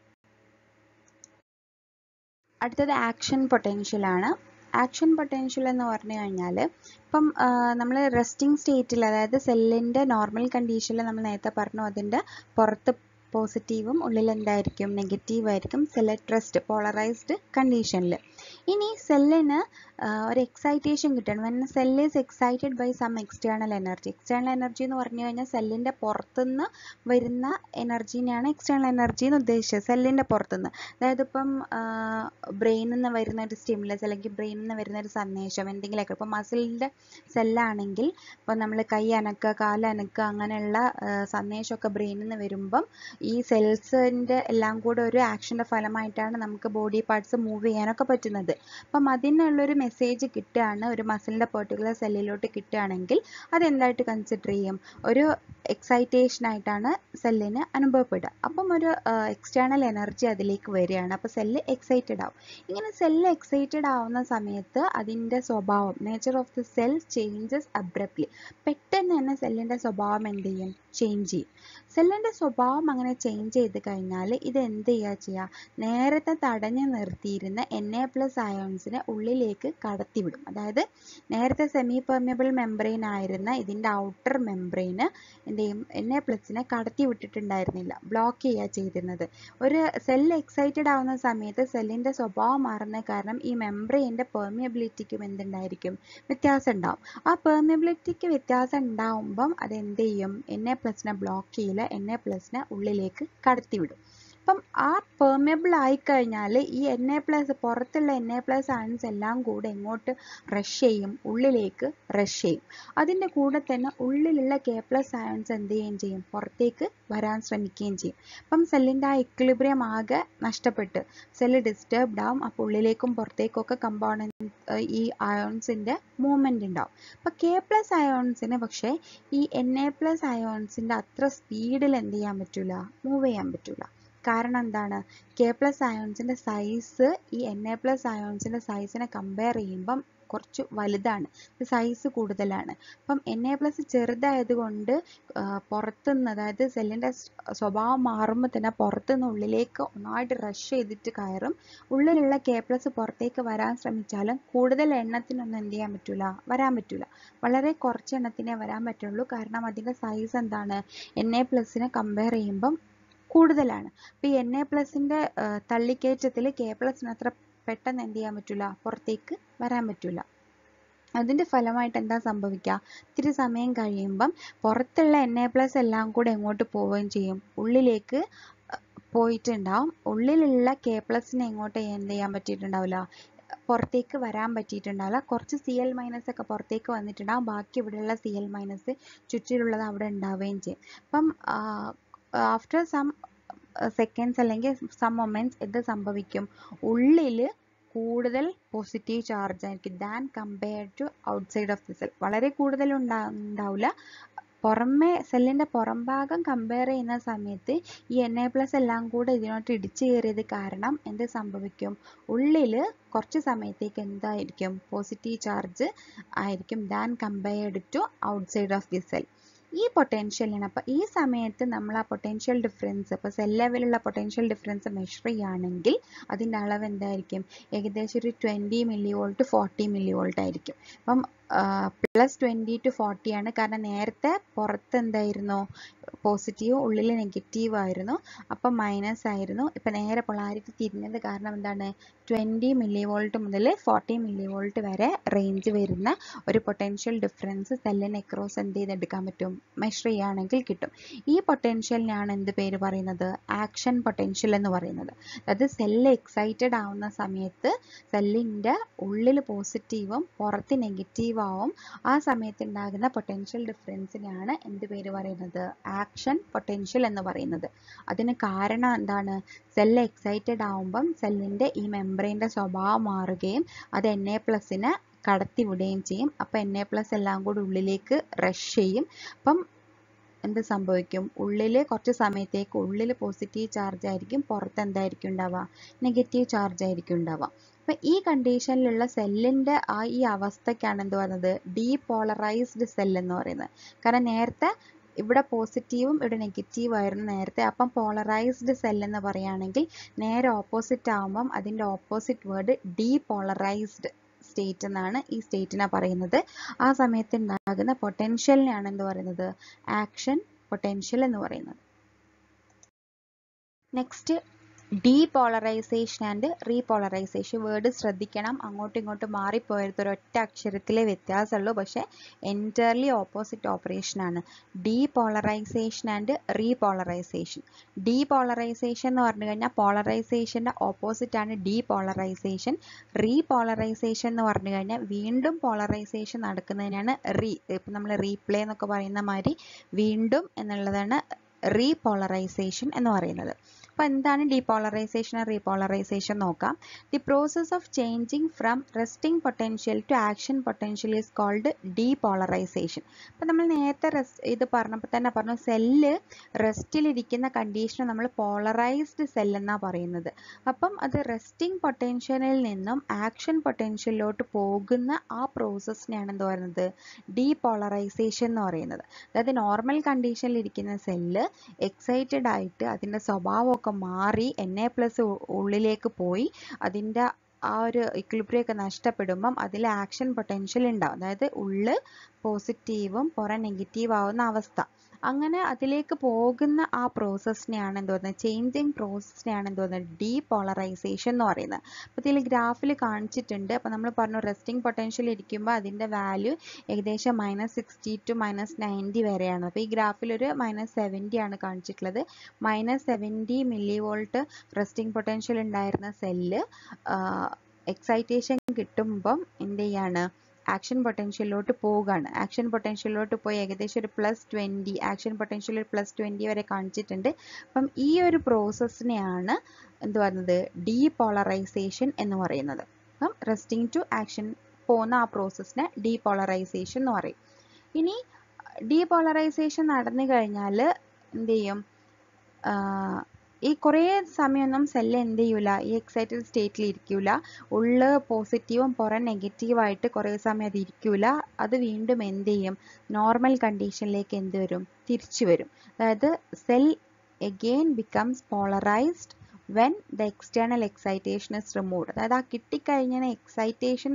അടുത്തത് ആക്ഷൻ പൊട്ടൻഷ്യൽ ആണ് ആക്ഷൻ പൊട്ടൻഷ്യൽ എന്ന് പറഞ്ഞു കഴിഞ്ഞാൽ ഇപ്പം നമ്മൾ റെസ്റ്റിംഗ് സ്റ്റേറ്റിൽ അതായത് സെല്ലിൻ്റെ നോർമൽ കണ്ടീഷനിൽ നമ്മൾ നേരത്തെ പറഞ്ഞു അതിൻ്റെ പുറത്ത് പോസിറ്റീവും ഉള്ളിൽ എന്തായിരിക്കും നെഗറ്റീവ് ആയിരിക്കും സെൽ അറ്റ് റെസ്റ്റ് പോളറൈസ്ഡ് കണ്ടീഷനിൽ ഇനി സെല്ലിന് ഒരു എക്സൈറ്റേഷൻ കിട്ടണം when cell is excited by some external energy external energy എന്ന് പറഞ്ഞു കഴിഞ്ഞാൽ സെല്ലിൻ്റെ പുറത്തുനിന്ന് വരുന്ന എനർജീനെയാണ് എക്സ്റ്റേണൽ എനർജി എന്ന് ഉദ്ദേശിച്ചത് സെല്ലിൻ്റെ പുറത്തുനിന്ന് അതായത് ഇപ്പം ബ്രെയിനിൽ നിന്ന് വരുന്ന ഒരു സ്റ്റിമുലസ് അല്ലെങ്കിൽ ബ്രെയിനിൽ നിന്ന് വരുന്ന ഒരു സന്ദേശം എന്തെങ്കിലുമൊക്കെ ഇപ്പം മസിലിൻ്റെ സെല്ലാണെങ്കിൽ ഇപ്പം നമ്മൾ കൈ അനക്കുക കാലനക്കുക അങ്ങനെയുള്ള സന്ദേശമൊക്കെ ബ്രെയിനിൽ നിന്ന് വരുമ്പം ഈ സെൽസിൻ്റെ എല്ലാം കൂടെ ഒരു ആക്ഷൻ്റെ ഫലമായിട്ടാണ് നമുക്ക് ബോഡി പാർട്സ് മൂവ് ചെയ്യാനൊക്കെ പറ്റുന്നത് അപ്പം അതിനുള്ളൊരു മെസ്സേജ് കിട്ടുകയാണ് ഒരു മസിലിൻ്റെ പെർട്ടിക്കുലർ സെല്ലിലോട്ട് കിട്ടുകയാണെങ്കിൽ അതെന്തായിട്ട് കൺസിഡർ ചെയ്യും ഒരു എക്സൈറ്റേഷൻ ആയിട്ടാണ് സെല്ലിന് അനുഭവപ്പെടുക അപ്പം ഒരു എക്സ്റ്റേണൽ എനർജി അതിലേക്ക് വരികയാണ് അപ്പോൾ സെല്ല് എക്സൈറ്റഡ് ആവും ഇങ്ങനെ സെല്ല് എക്സൈറ്റഡ് ആവുന്ന സമയത്ത് അതിൻ്റെ സ്വഭാവം nature of the cell changes abruptly പെട്ടെന്ന് തന്നെ സെല്ലിൻ്റെ സ്വഭാവം എന്ത് ചെയ്യും ചേഞ്ച് ചെയ്യും സെല്ലിൻ്റെ സ്വഭാവം അങ്ങനെ ചേഞ്ച് ചെയ്ത് കഴിഞ്ഞാൽ ഇത് എന്ത് ചെയ്യുക ചെയ്യുക നേരത്തെ തടഞ്ഞു നിർത്തിയിരുന്ന എൻ എ പ്ലസ് അയോൺസിനെ ഉള്ളിലേക്ക് കടത്തിവിടും അതായത് നേരത്തെ സെമി പെർമിയബിൾ മെംബ്രെയിൻ ആയിരുന്ന ഇതിൻ്റെ ഔട്ടർ മെംബ്രെയിന് എന്ത് ചെയ്യും എൻ എ പ്ലസിനെ കടത്തി വിട്ടിട്ടുണ്ടായിരുന്നില്ല ബ്ലോക്ക് ചെയ്യുക ചെയ്തിരുന്നത് ഒരു സെല്ല് എക്സൈറ്റഡ് ആവുന്ന സമയത്ത് സെല്ലിൻ്റെ സ്വഭാവം മാറുന്ന കാരണം ഈ മെംബ്രെയിൻ്റെ പെർമിയബിലിറ്റിക്കും എന്തുണ്ടായിരിക്കും വ്യത്യാസം ഉണ്ടാവും ആ പെർമിയബിലിറ്റിക്ക് വ്യത്യാസം ഉണ്ടാവുമ്പം അത് എന്ത് ചെയ്യും എൻ എ പ്ലസിനെ ബ്ലോക്ക് ചെയ്യില്ല എൻ എ പ്ലസിനെ ഉള്ളിലേക്ക് കടത്തിവിടും അപ്പം ആ പെർമിയബിൾ ആയിക്കഴിഞ്ഞാൽ ഈ എൻ എ പ്ലസ് പുറത്തുള്ള എൻ എ പ്ലസ് അയൺസ് എല്ലാം കൂടെ എങ്ങോട്ട് റഷ് ചെയ്യും ഉള്ളിലേക്ക് റഷ് ചെയ്യും അതിൻ്റെ കൂടെ തന്നെ ഉള്ളിലുള്ള കെ പ്ലസ് അയൺസ് എന്ത് ചെയ്യുകയും ചെയ്യും പുറത്തേക്ക് വരാൻ ശ്രമിക്കുകയും ചെയ്യും അപ്പം സെല്ലിൻ്റെ ആ ഇക്വിലിബ്രിയം ആകെ നഷ്ടപ്പെട്ട് സെല്ല് ഡിസ്റ്റർബ്ഡ് ആവും അപ്പോൾ ഉള്ളിലേക്കും പുറത്തേക്കും ഒക്കെ കമ്പോണൻറ്റ് ഈ അയോൺസിൻ്റെ മൂവ്മെൻ്റ് ഉണ്ടാവും അപ്പോൾ കെ പ്ലസ് അയോൺസിന് പക്ഷേ ഈ എൻ എ പ്ലസ് അയോൺസിൻ്റെ അത്ര സ്പീഡിൽ എന്ത് ചെയ്യാൻ പറ്റില്ല മൂവ് ചെയ്യാൻ പറ്റില്ല കാരണം എന്താണ് കെ പ്ലസ് അയോൺസിൻ്റെ സൈസ് ഈ എൻ എ പ്ലസ് അയോൺസിൻ്റെ സൈസിനെ കമ്പയർ ചെയ്യുമ്പം കുറച്ച് വലുതാണ് സൈസ് കൂടുതലാണ് അപ്പം എൻ എ പ്ലസ് ചെറുതായതുകൊണ്ട് പുറത്തുനിന്ന് അതായത് സെല്ലിൻ്റെ സ്വഭാവം മാറുമ്പോൾ തന്നെ പുറത്തുനിന്ന് ഉള്ളിലേക്ക് ഒന്നായിട്ട് റഷ് ചെയ്തിട്ട് കയറും ഉള്ളിലുള്ള കെ പ്ലസ് പുറത്തേക്ക് വരാൻ ശ്രമിച്ചാലും കൂടുതൽ എണ്ണത്തിനൊന്നും എന്ത് ചെയ്യാൻ പറ്റില്ല വരാൻ പറ്റില്ല വളരെ കുറച്ച് എണ്ണത്തിനേ വരാൻ പറ്റുള്ളൂ കാരണം അതിൻ്റെ സൈസ് എന്താണ് എൻ എ പ്ലസിനെ കമ്പയർ ചെയ്യുമ്പം കൂടുതലാണ് അപ്പോൾ ഈ എൻ എ പ്ലസിൻ്റെ തള്ളിക്കയറ്റത്തിൽ കെ പ്ലസിന് അത്ര പെട്ടെന്ന് എന്ത് ചെയ്യാൻ പറ്റില്ല പുറത്തേക്ക് വരാൻ പറ്റില്ല അതിൻ്റെ ഫലമായിട്ട് എന്താ സംഭവിക്കുക ഇത്തിരി സമയം കഴിയുമ്പം പുറത്തുള്ള എൻ എ പ്ലസ് എല്ലാം കൂടെ എങ്ങോട്ട് പോവുകയും ചെയ്യും ഉള്ളിലേക്ക് പോയിട്ടുണ്ടാവും ഉള്ളിലുള്ള കെ പ്ലസിനെ എങ്ങോട്ട് എന്ത് ചെയ്യാൻ പറ്റിയിട്ടുണ്ടാവില്ല പുറത്തേക്ക് വരാൻ പറ്റിയിട്ടുണ്ടാവില്ല കുറച്ച് സി എൽ മൈനസ് ഒക്കെ പുറത്തേക്ക് വന്നിട്ടുണ്ടാവും ബാക്കി ഇവിടെയുള്ള സി എൽ മൈനസ് ചുറ്റിലുള്ളത് അവിടെ ഉണ്ടാവുകയും ചെയ്യും അപ്പം ആഫ്റ്റർ സം സെക്കൻഡ്സ് അല്ലെങ്കിൽ സം മൊമെൻറ്റ്സ് ഇത് സംഭവിക്കും ഉള്ളിൽ കൂടുതൽ പോസിറ്റീവ് ചാർജ് ആയിരിക്കും than compared to outside of the cell വളരെ കൂടുതൽ ഉണ്ടാ ഉണ്ടാവില്ല പുറമേ സെല്ലിൻ്റെ പുറം ഭാഗം കമ്പയർ ചെയ്യുന്ന സമയത്ത് ഈ എൻ എ പ്ലസ് എല്ലാം കൂടെ ഇതിനോട്ട് ഇടിച്ചു കയറിയത് കാരണം എന്ത് സംഭവിക്കും ഉള്ളിൽ കുറച്ച് സമയത്തേക്ക് എന്തായിരിക്കും പോസിറ്റീവ് ചാർജ് ആയിരിക്കും than compared to outside of the cell ഈ പൊട്ടൻഷ്യലിന് അപ്പോൾ ഈ സമയത്ത് നമ്മൾ ആ പൊട്ടൻഷ്യൽ ഡിഫറൻസ് ഇപ്പോൾ സെൽ ലെവലുള്ള പൊട്ടൻഷ്യൽ ഡിഫറൻസ് മെഷർ ചെയ്യുകയാണെങ്കിൽ അതിൻ്റെ അളവ് എന്തായിരിക്കും ഏകദേശം ഒരു twenty millivolt forty millivolt ആയിരിക്കും അപ്പം പ്ലസ് ട്വൻറ്റി ടു ഫോർട്ടി ആണ് കാരണം നേരത്തെ പുറത്ത് എന്തായിരുന്നു പോസിറ്റീവ് ഉള്ളിൽ നെഗറ്റീവ് ആയിരുന്നു അപ്പം മൈനസ് ആയിരുന്നു ഇപ്പം നേരെ പൊളാരിറ്റി തിരിഞ്ഞത് കാരണം എന്താണ് ട്വൻറ്റി മില്ലി വോൾട്ട് മുതൽ ഫോർട്ടി മില്ലി വോൾട്ട് വരെ റേഞ്ച് വരുന്ന ഒരു പൊട്ടൻഷ്യൽ ഡിഫറൻസ് സെല്ലിന് എക്രോസ് എന്ത് ചെയ്തെടുക്കാൻ പറ്റും മെഷർ ചെയ്യുകയാണെങ്കിൽ കിട്ടും ഈ പൊട്ടൻഷ്യലിനാണ് എന്ത് പേര് പറയുന്നത് ആക്ഷൻ പൊട്ടൻഷ്യൽ എന്ന് പറയുന്നത് അതായത് സെല്ല് എക്സൈറ്റഡ് ആവുന്ന സമയത്ത് സെല്ലിൻ്റെ ഉള്ളിൽ പോസിറ്റീവും പുറത്ത് നെഗറ്റീവ് ആവും ആ സമയത്ത് ഉണ്ടാകുന്ന പൊട്ടൻഷ്യൽ ഡിഫറൻസിനാണ് എന്ത് പേര് പറയുന്നത് ആക്ഷൻ പൊട്ടൻഷ്യൽ എന്ന് പറയുന്നത് അതിന് കാരണം എന്താണ് സെല്ല് എക്സൈറ്റഡ് ആവുമ്പം സെല്ലിൻ്റെ ഈ മെംബ്രെയിൻ്റെ സ്വഭാവം മാറുകയും അത് എൻ എ പ്ലസിനെ കടത്തിവിടുകയും ചെയ്യും അപ്പം എൻ എ പ്ലസ് എല്ലാം കൂടി ഉള്ളിലേക്ക് റഷ് ചെയ്യും അപ്പം എന്ത് സംഭവിക്കും ഉള്ളിൽ കുറച്ച് സമയത്തേക്ക് ഉള്ളിൽ പോസിറ്റീവ് ചാർജ് ആയിരിക്കും പുറത്ത് എന്തായിരിക്കും ഉണ്ടാവുക നെഗറ്റീവ് ചാർജ് ആയിരിക്കും ഉണ്ടാവുക അപ്പം ഈ കണ്ടീഷനിലുള്ള സെല്ലിൻ്റെ ആ ഈ അവസ്ഥയ്ക്കാണ് എന്ത് പറയുന്നത് ഡീപോളറൈസ്ഡ് സെൽ എന്ന് പറയുന്നത് കാരണം നേരത്തെ ഇവിടെ പോസിറ്റീവും ഇവിടെ നെഗറ്റീവ് ആയിരുന്നു നേരത്തെ അപ്പം പോളറൈസ്ഡ് സെൽ എന്ന് പറയുകയാണെങ്കിൽ നേരെ ഓപ്പോസിറ്റ് ആകുമ്പം അതിൻ്റെ ഓപ്പോസിറ്റ് വേർഡ് ഡീപോളറൈസ്ഡ് സ്റ്റേറ്റ് എന്നാണ് ഈ സ്റ്റേറ്റിനെ പറയുന്നത് ആ സമയത്ത് ഉണ്ടാകുന്ന പൊട്ടൻഷ്യലിനെയാണ് എന്ത് പറയുന്നത് ആക്ഷൻ പൊട്ടൻഷ്യൽ എന്ന് പറയുന്നത് next depolarisation and repolarisation word ശ്രദ്ധിക്കണം അങ്ങോട്ടും ഇങ്ങോട്ടും മാറിപ്പോയത് ഒരൊറ്റ അക്ഷരത്തിലെ വ്യത്യാസമുള്ളൂ പക്ഷേ എൻറ്റയർലി ഓപ്പോസിറ്റ് ഓപ്പറേഷൻ ആണ് ഡീപോളറൈസേഷൻ ആൻഡ് റീപോളറൈസേഷൻ ഡീപോളറൈസേഷൻ എന്ന് പറഞ്ഞു കഴിഞ്ഞാൽ പോളറൈസേഷൻ്റെ ഓപ്പോസിറ്റ് ആണ് ഡീപോളറൈസേഷൻ റീപോളറൈസേഷൻ എന്ന് പറഞ്ഞു കഴിഞ്ഞാൽ വീണ്ടും പോളറൈസേഷൻ നടക്കുന്നതിനാണ് റീ ഇപ്പം നമ്മൾ റീപ്ലേ എന്നൊക്കെ പറയുന്ന മാതിരി വീണ്ടും എന്നുള്ളതാണ് റീപോളറൈസേഷൻ എന്ന് പറയുന്നത് അപ്പോൾ എന്താണ് ഡീപോളറൈസേഷൻ റീപോളറൈസേഷൻ നോക്കാം the process of changing from resting potential to action potential is called depolarisation അപ്പോൾ നമ്മൾ നേരത്തെ റെസ്റ്റ് ഇത് പറഞ്ഞപ്പോൾ തന്നെ പറഞ്ഞു സെല്ല് റെസ്റ്റിലിരിക്കുന്ന കണ്ടീഷൻ നമ്മൾ പോളറൈസ്ഡ് സെൽ എന്നാണ് പറയുന്നത് അപ്പം അത് റെസ്റ്റിംഗ് പൊട്ടൻഷ്യലിൽ നിന്നും ആക്ഷൻ പൊട്ടൻഷ്യലിലോട്ട് പോകുന്ന ആ പ്രോസസ്സിനെയാണ് എന്ത് പറയുന്നത് ഡീപോളറൈസേഷൻ എന്ന് പറയുന്നത് അതായത് നോർമൽ കണ്ടീഷനിൽ ഇരിക്കുന്ന സെല്ല് എക്സൈറ്റഡ് ആയിട്ട് അതിൻ്റെ സ്വഭാവമൊക്കെ മാറി എൻ എ പ്ലസ് ഉള്ളിലേക്ക് പോയി അതിൻ്റെ ആ ഒരു ഇക്വിലിബ്രിയം ഒക്കെ നഷ്ടപ്പെടുമ്പം അതിൽ ആക്ഷൻ പൊട്ടൻഷ്യൽ ഉണ്ടാവും അതായത് ഉള്ള് പോസിറ്റീവും പുറം നെഗറ്റീവ് ആവുന്ന അവസ്ഥ അങ്ങനെ അതിലേക്ക് പോകുന്ന ആ പ്രോസസ്സിനെയാണ് എന്ത് പറയുന്നത് ചേഞ്ചിങ് പ്രോസസ്സിനെയാണ് എന്ത് പറയുന്നത് ഡീപോളറൈസേഷൻ എന്ന് പറയുന്നത് അപ്പോൾ ഇതിൽ ഗ്രാഫിൽ കാണിച്ചിട്ടുണ്ട് അപ്പോൾ നമ്മൾ പറഞ്ഞു റെസ്റ്റിംഗ് പൊട്ടൻഷ്യൽ ഇരിക്കുമ്പോൾ അതിൻ്റെ വാല്യൂ ഏകദേശം minus sixty to minus ninety വരെയാണ് അപ്പോൾ ഈ ഗ്രാഫിൽ ഒരു മൈനസ് സെവൻറ്റി ആണ് കാണിച്ചിട്ടുള്ളത് minus seventy millivolt resting potential ഉണ്ടായിരുന്ന സെല്ല് എക്സൈറ്റേഷൻ കിട്ടുമ്പം എന്ത് ചെയ്യാണ് ആക്ഷൻ പൊട്ടൻഷ്യലിലോട്ട് പോവുകയാണ് ആക്ഷൻ പൊട്ടൻഷ്യലിലോട്ട് പോയി ഏകദേശം ഒരു പ്ലസ് ട്വൻറ്റി ആക്ഷൻ പൊട്ടൻഷ്യൽ ഒരു പ്ലസ് ട്വൻറ്റി വരെ കാണിച്ചിട്ടുണ്ട് അപ്പം ഈ ഒരു പ്രോസസ്സിനെയാണ് എന്ത് പറയുന്നത് ഡീപോളറൈസേഷൻ എന്ന് പറയുന്നത് അപ്പം റെസ്റ്റിംഗ് ടു ആക്ഷൻ പോകുന്ന ആ പ്രോസസ്സിനെ ഡീപോളറൈസേഷൻ എന്ന് പറയും ഇനി ഡീപോളറൈസേഷൻ നടന്നു കഴിഞ്ഞാൽ എന്ത് ചെയ്യും ഈ കുറേ സമയമൊന്നും സെല്ല് എന്ത് ചെയ്യൂല ഈ എക്സൈറ്റഡ് സ്റ്റേറ്റിൽ ഇരിക്കൂല ഉള്ള് പോസിറ്റീവും പുറം നെഗറ്റീവായിട്ട് കുറേ സമയം അത് ഇരിക്കൂല അത് വീണ്ടും എന്ത് ചെയ്യും നോർമൽ കണ്ടീഷനിലേക്ക് എന്ത് വരും തിരിച്ചു വരും അതായത് cell again becomes polarised when the external excitation is removed അതായത് ആ കിട്ടിക്കഴിഞ്ഞ എക്സൈറ്റേഷൻ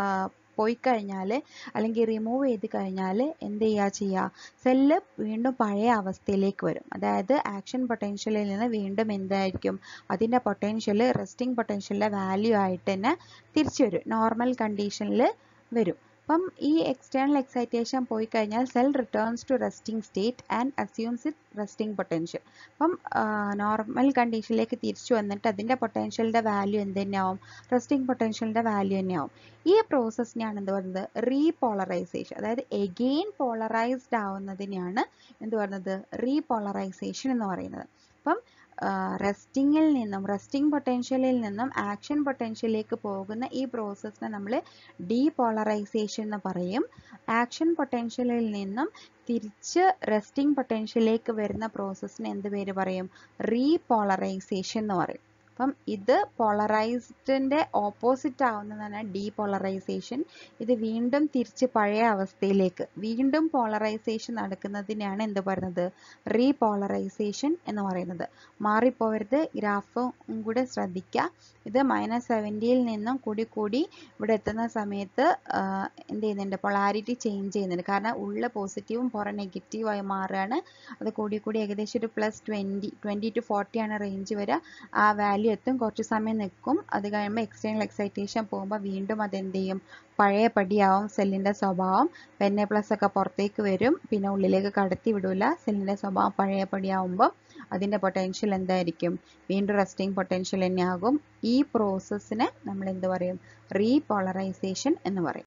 പോയി കഴിഞ്ഞാൽ അല്ലെങ്കിൽ റിമൂവ് ചെയ്ത് കഴിഞ്ഞാൽ എന്ത് ചെയ്യുക ചെയ്യുക സെല്ല് വീണ്ടും പഴയ അവസ്ഥയിലേക്ക് വരും അതായത് ആക്ഷൻ പൊട്ടൻഷ്യലിൽ നിന്ന് വീണ്ടും എന്തായിരിക്കും അതിൻ്റെ പൊട്ടൻഷ്യൽ റെസ്റ്റിംഗ് പൊട്ടൻഷ്യലിൻ്റെ വാല്യൂ ആയിട്ട് തന്നെ തിരിച്ചു വരും നോർമൽ കണ്ടീഷനിൽ വരും അപ്പം ഈ എക്സ്റ്റേണൽ എക്സൈറ്റേഷൻ പോയി കഴിഞ്ഞാൽ cell returns to resting state and assumes it resting potential അപ്പം നോർമൽ കണ്ടീഷനിലേക്ക് തിരിച്ചു വന്നിട്ട് അതിൻ്റെ പൊട്ടൻഷ്യലിൻ്റെ വാല്യൂ എന്ത് തന്നെയാവും റെസ്റ്റിംഗ് പൊട്ടൻഷ്യലിൻ്റെ വാല്യൂ തന്നെയാവും ഈ പ്രോസസ്സിനെയാണ് എന്ത് പറയുന്നത് റീപോളറൈസേഷൻ അതായത് എഗെയിൻ പോളറൈസ്ഡ് ആവുന്നതിനെയാണ് എന്ത് പറയുന്നത് റീപോളറൈസേഷൻ എന്ന് പറയുന്നത് അപ്പം റെസ്റ്റിങ്ങിൽ നിന്നും റെസ്റ്റിംഗ് പൊട്ടൻഷ്യലിൽ നിന്നും ആക്ഷൻ പൊട്ടൻഷ്യലിലേക്ക് പോകുന്ന ഈ പ്രോസസ്സിനെ നമ്മൾ ഡീപോളറൈസേഷൻ എന്ന് പറയും ആക്ഷൻ പൊട്ടൻഷ്യലിൽ നിന്നും തിരിച്ച് റെസ്റ്റിംഗ് പൊട്ടൻഷ്യലിലേക്ക് വരുന്ന പ്രോസസ്സിന് എന്ത് പേര് പറയും റീപോളറൈസേഷൻ എന്ന് പറയും അപ്പം ഇത് പോളറൈസ്ഡിൻ്റെ ഓപ്പോസിറ്റ് ആവുന്നതാണ് ഡീപോളറൈസേഷൻ ഇത് വീണ്ടും തിരിച്ച് പഴയ അവസ്ഥയിലേക്ക് വീണ്ടും പോളറൈസേഷൻ നടക്കുന്നതിനെയാണ് എന്ത് പറയുന്നത് റീപോളറൈസേഷൻ എന്ന് പറയുന്നത് മാറിപ്പോവരുത് ഗ്രാഫും കൂടെ ശ്രദ്ധിക്കുക ഇത് മൈനസ് സെവൻറ്റിയിൽ നിന്നും കൂടി കൂടി ഇവിടെ എത്തുന്ന സമയത്ത് എന്ത് ചെയ്യുന്നുണ്ട് പൊളാരിറ്റി ചേഞ്ച് ചെയ്യുന്നുണ്ട് കാരണം ഉള്ള പോസിറ്റീവും പുറം നെഗറ്റീവായി മാറുകയാണ് അത് കൂടി കൂടി ഏകദേശം ഒരു plus twenty twenty to forty ആണ് റേഞ്ച് വരിക ആ വാല്യൂ എത്തും കുറച്ച് സമയം നിൽക്കും അത് കഴിയുമ്പോൾ എക്സ്റ്റേണൽ എക്സൈറ്റേഷൻ പോകുമ്പോൾ വീണ്ടും അത് എന്ത് ചെയ്യും പഴയ പടിയാവും സെല്ലിൻ്റെ സ്വഭാവം എൻ എ പ്ലസ് ഒക്കെ പുറത്തേക്ക് വരും പിന്നെ ഉള്ളിലേക്ക് കടത്തി വിടില്ല സെല്ലിൻ്റെ സ്വഭാവം പഴയ പടിയാവുമ്പോൾ അതിൻ്റെ പൊട്ടൻഷ്യൽ എന്തായിരിക്കും വീണ്ടും റെസ്റ്റിംഗ് പൊട്ടൻഷ്യൽ തന്നെയാകും ഈ പ്രോസസ്സിനെ നമ്മൾ എന്ത് പറയും റീപോളറൈസേഷൻ എന്ന് പറയും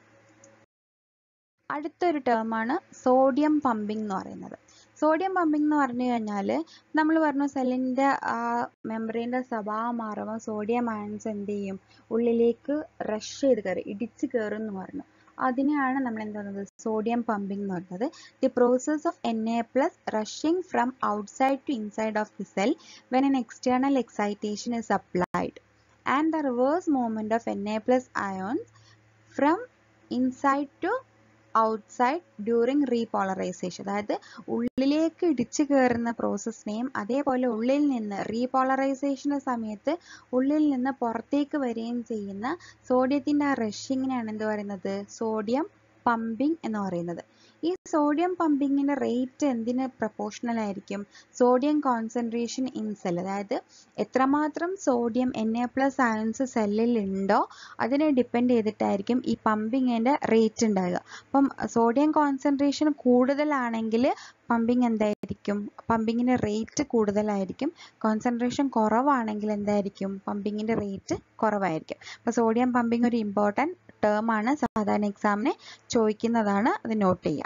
അടുത്തൊരു ടേമാണ് സോഡിയം പമ്പിംഗ് എന്ന് പറയുന്നത് സോഡിയം പമ്പിംഗ് എന്ന് പറഞ്ഞു കഴിഞ്ഞാൽ നമ്മൾ പറഞ്ഞു സെല്ലിൻ്റെ ആ മെമ്പറീൻ്റെ സ്വഭാവം മാറുമ്പോൾ സോഡിയം അയൺസ് എന്ത് ചെയ്യും ഉള്ളിലേക്ക് റഷ് ചെയ്ത് കയറി ഇടിച്ച് കയറും എന്ന് പറഞ്ഞു അതിനെയാണ് നമ്മൾ എന്ത് പറയുന്നത് സോഡിയം പമ്പിംഗ് എന്ന് പറയുന്നത് the process of N A plus rushing from outside to inside of the cell when an external excitation is applied and the reverse movement of N A plus ions from inside to outside during repolarisation അതായത് ഉള്ളിലേക്ക് ഇടിച്ചു കയറുന്ന പ്രോസസ്സിനെയും അതേപോലെ ഉള്ളിൽ നിന്ന് റീപോളറൈസേഷൻ്റെ സമയത്ത് ഉള്ളിൽ നിന്ന് പുറത്തേക്ക് വരികയും ചെയ്യുന്ന സോഡിയത്തിൻ്റെ ആ റഷിങ്ങിനെയാണ് എന്ത് പറയുന്നത് സോഡിയം പമ്പിംഗ് എന്ന് പറയുന്നത് ഈ സോഡിയം പമ്പിങ്ങിൻ്റെ റേറ്റ് എന്തിന് പ്രപ്പോർഷണൽ ആയിരിക്കും സോഡിയം കോൺസെൻട്രേഷൻ ഇൻ സെൽ അതായത് എത്രമാത്രം sodium N A plus ions സെല്ലിൽ ഉണ്ടോ അതിനെ ഡിപ്പെൻഡ് ചെയ്തിട്ടായിരിക്കും ഈ പമ്പിങ്ങിൻ്റെ റേറ്റ് ഉണ്ടാകുക അപ്പം സോഡിയം കോൺസെൻട്രേഷൻ കൂടുതലാണെങ്കിൽ പമ്പിങ് എന്തായിരിക്കും പമ്പിങ്ങിൻ്റെ റേറ്റ് കൂടുതലായിരിക്കും കോൺസെൻട്രേഷൻ കുറവാണെങ്കിൽ എന്തായിരിക്കും പമ്പിങ്ങിൻ്റെ റേറ്റ് കുറവായിരിക്കും അപ്പോൾ സോഡിയം പമ്പിങ് ഒരു ഇമ്പോർട്ടൻറ്റ് ടേം ആണ് സാധാരണ എക്സാമിന് ചോദിക്കുന്നതാണ് അത് നോട്ട് ചെയ്യുക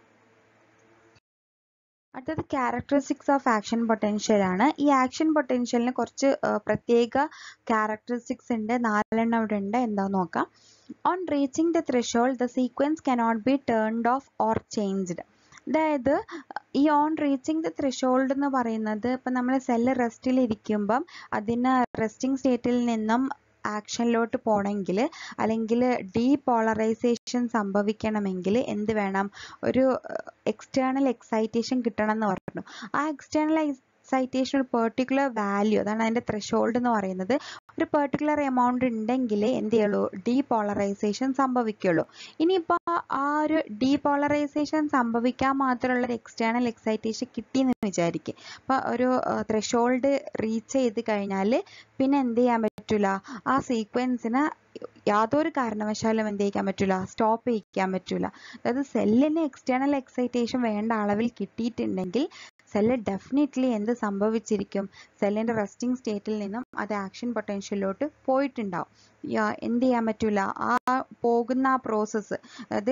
അടുത്തത് ക്യാരക്ടറിസ്റ്റിക്സ് ഓഫ് ആക്ഷൻ പൊട്ടൻഷ്യൽ ആണ് ഈ ആക്ഷൻ പൊട്ടൻഷ്യലിന് കുറച്ച് പ്രത്യേക ക്യാരക്ടറിസ്റ്റിക്സ് ഉണ്ട് നാലെണ്ണം ഇവിടെ ഉണ്ട് എന്താന്ന് നോക്കാം on reaching the threshold the sequence cannot be turned off or changed അതായത് ഈ ഓൺ റീച്ചിങ് ദ ത്രഷോൾഡ് എന്ന് പറയുന്നത് ഇപ്പം നമ്മൾ സെല്ല് റെസ്റ്റിൽ ഇരിക്കുമ്പം അതിന് റെസ്റ്റിംഗ് സ്റ്റേറ്റിൽ നിന്നും ആക്ഷനിലോട്ട് പോകണമെങ്കിൽ അല്ലെങ്കിൽ ഡീപോളറൈസേഷൻ സംഭവിക്കണമെങ്കിൽ എന്ത് വേണം ഒരു എക്സ്റ്റേണൽ എക്സൈറ്റേഷൻ കിട്ടണം എന്ന് പറഞ്ഞു ആ എക്സ്റ്റേണൽ എക്സൈറ്റേഷൻ ഒരു പെർട്ടിക്കുലർ വാല്യൂ അതാണ് അതിൻ്റെ ത്രഷോൾഡ് എന്ന് പറയുന്നത് ഒരു പെർട്ടിക്കുലർ എമൗണ്ട് ഉണ്ടെങ്കിൽ എന്ത് ചെയ്യുള്ളൂ ഡീപോളറൈസേഷൻ സംഭവിക്കുള്ളൂ ഇനിയിപ്പോൾ ആ ഒരു ഡീപോളറൈസേഷൻ സംഭവിക്കാൻ മാത്രമുള്ള ഒരു എക്സ്റ്റേണൽ എക്സൈറ്റേഷൻ കിട്ടിയെന്ന് വിചാരിക്കുക അപ്പോൾ ഒരു ത്രഷോൾഡ് റീച്ച് ചെയ്ത് കഴിഞ്ഞാൽ പിന്നെ എന്ത് ചെയ്യാൻ പറ്റില്ല ആ സീക്വൻസിന് യാതൊരു കാരണവശാലും എന്ത് ചെയ്യാൻ പറ്റില്ല സ്റ്റോപ്പ് ചെയ്യിക്കാൻ പറ്റില്ല അതായത് സെല്ലിന് എക്സ്റ്റേണൽ എക്സൈറ്റേഷൻ വേണ്ട അളവിൽ കിട്ടിയിട്ടുണ്ടെങ്കിൽ സെല്ല് ഡെഫിനറ്റ്ലി എന്ത് സംഭവിച്ചിരിക്കും സെല്ലിൻ്റെ റെസ്റ്റിംഗ് സ്റ്റേറ്റിൽ നിന്നും അത് ആക്ഷൻ പൊട്ടൻഷ്യലിലോട്ട് പോയിട്ടുണ്ടാവും എന്ത് ചെയ്യാൻ പറ്റില്ല ആ പോകുന്ന ആ പ്രോസസ്സ് അതായത്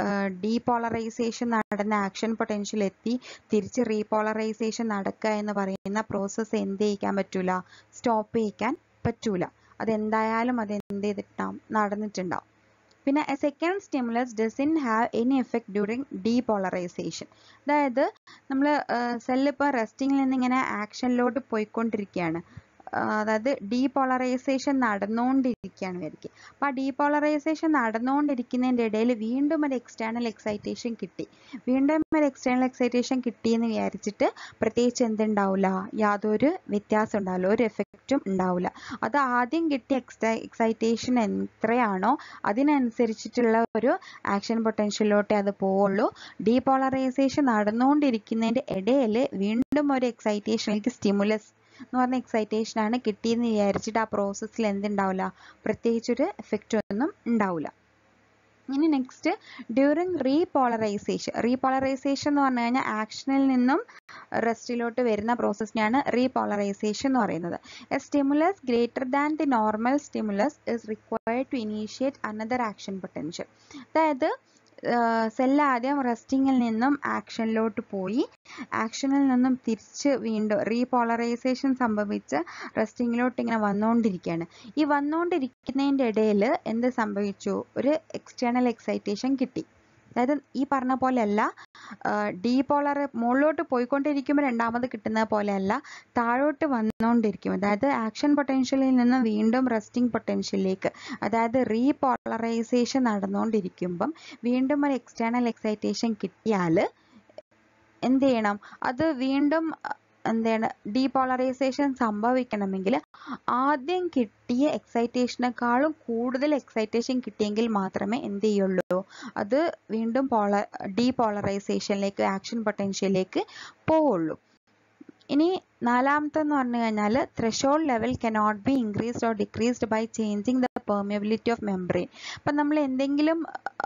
ഡീപോളറൈസേഷൻ നടന്ന ആക്ഷൻ പൊട്ടൻഷ്യൽ എത്തി തിരിച്ച് റീപോളറൈസേഷൻ നടക്കുക എന്ന് പറയുന്ന പ്രോസസ്സ് എന്ത് ചെയ്യിക്കാൻ പറ്റൂല സ്റ്റോപ്പ് ചെയ്യിക്കാൻ പറ്റൂല അതെന്തായാലും അത് എന്ത് ചെയ്തിട്ടുണ്ടാവും നടന്നിട്ടുണ്ടാവും പിന്നെ a second stimulus doesn't have any effect during depolarisation അതായത് നമ്മൾ സെല്ല് ഇപ്പോൾ റെസ്റ്റിങ്ങിൽ നിന്ന് ഇങ്ങനെ ആക്ഷനിലോട്ട് പോയിക്കൊണ്ടിരിക്കുകയാണ് അതായത് ഡീപോളറൈസേഷൻ നടന്നുകൊണ്ടിരിക്കുകയാണ് വിചാരിക്കുക അപ്പോൾ ആ ഡീപോളറൈസേഷൻ നടന്നുകൊണ്ടിരിക്കുന്നതിൻ്റെ ഇടയിൽ വീണ്ടും ഒരു എക്സ്റ്റേണൽ എക്സൈറ്റേഷൻ കിട്ടി വീണ്ടും ഒരു എക്സ്റ്റേണൽ എക്സൈറ്റേഷൻ കിട്ടിയെന്ന് വിചാരിച്ചിട്ട് പ്രത്യേകിച്ച് എന്തുണ്ടാവില്ല യാതൊരു വ്യത്യാസം ഉണ്ടാവില്ല ഒരു എഫക്റ്റും ഉണ്ടാവില്ല അത് ആദ്യം കിട്ടിയ എക്സൈ എക്സൈറ്റേഷൻ എത്രയാണോ അതിനനുസരിച്ചിട്ടുള്ള ഒരു ആക്ഷൻ പൊട്ടൻഷ്യലിലോട്ടേ അത് പോവുള്ളൂ ഡീപോളറൈസേഷൻ നടന്നുകൊണ്ടിരിക്കുന്നതിൻ്റെ ഇടയിൽ വീണ്ടും ഒരു എക്സൈറ്റേഷനിലേക്ക് സ്റ്റിമുലസ് എന്ന് പറഞ്ഞ എക്സൈറ്റേഷൻ ആണ് കിട്ടിയെന്ന് വിചാരിച്ചിട്ട് ആ പ്രോസസ്സിൽ എന്തുണ്ടാവില്ല പ്രത്യേകിച്ചൊരു എഫക്റ്റ് ഒന്നും ഉണ്ടാവില്ല ഇനി നെക്സ്റ്റ് ഡ്യൂറിങ് റീപോളറൈസേഷൻ റീപോളറൈസേഷൻ എന്ന് പറഞ്ഞു കഴിഞ്ഞാൽ ആക്ഷനിൽ നിന്നും റെസ്റ്റിലോട്ട് വരുന്ന പ്രോസസ്സിനെയാണ് റീപോളറൈസേഷൻ എന്ന് പറയുന്നത് a stimulus greater than the normal stimulus is required to initiate another action potential അതായത് സെല്ല് ആദ്യം റെസ്റ്റിങ്ങിൽ നിന്നും ആക്ഷനിലോട്ട് പോയി ആക്ഷനിൽ നിന്നും തിരിച്ച് വീണ്ടും റീപോളറൈസേഷൻ സംഭവിച്ച് റെസ്റ്റിങ്ങിലോട്ട് ഇങ്ങനെ വന്നുകൊണ്ടിരിക്കുകയാണ് ഈ വന്നുകൊണ്ടിരിക്കുന്നതിൻ്റെ ഇടയിൽ എന്ത് സംഭവിച്ചു ഒരു എക്സ്റ്റേണൽ എക്സൈറ്റേഷൻ കിട്ടി അതായത് ഈ പറഞ്ഞ പോലെയല്ല ഡീപോളർ മുകളിലോട്ട് പോയിക്കൊണ്ടിരിക്കുമ്പോൾ രണ്ടാമത് കിട്ടുന്ന പോലെയല്ല താഴോട്ട് വന്നുകൊണ്ടിരിക്കും അതായത് ആക്ഷൻ പൊട്ടൻഷ്യലിൽ നിന്ന് വീണ്ടും റെസ്റ്റിംഗ് പൊട്ടൻഷ്യലിലേക്ക് അതായത് റീപോളറൈസേഷൻ നടന്നുകൊണ്ടിരിക്കുമ്പം വീണ്ടും ഒരു എക്സ്റ്റേണൽ എക്സൈറ്റേഷൻ കിട്ടിയാൽ എന്ത് ചെയ്യണം അത് വീണ്ടും എന്താണ് ഡീപോളറൈസേഷൻ സംഭവിക്കണമെങ്കിൽ ആദ്യം കിട്ടിയ എക്സൈറ്റേഷനേക്കാളും കൂടുതൽ എക്സൈറ്റേഷൻ കിട്ടിയെങ്കിൽ മാത്രമേ എന്ത് ചെയ്യുള്ളൂ അത് വീണ്ടും പോള ഡീപോളറൈസേഷനിലേക്ക് ആക്ഷൻ പൊട്ടൻഷ്യലിലേക്ക് പോവുള്ളൂ ഇനി നാലാമത്തെ എന്ന് പറഞ്ഞു കഴിഞ്ഞാൽ threshold level cannot be increased or decreased by changing the permeability of membrane അപ്പം നമ്മൾ എന്തെങ്കിലും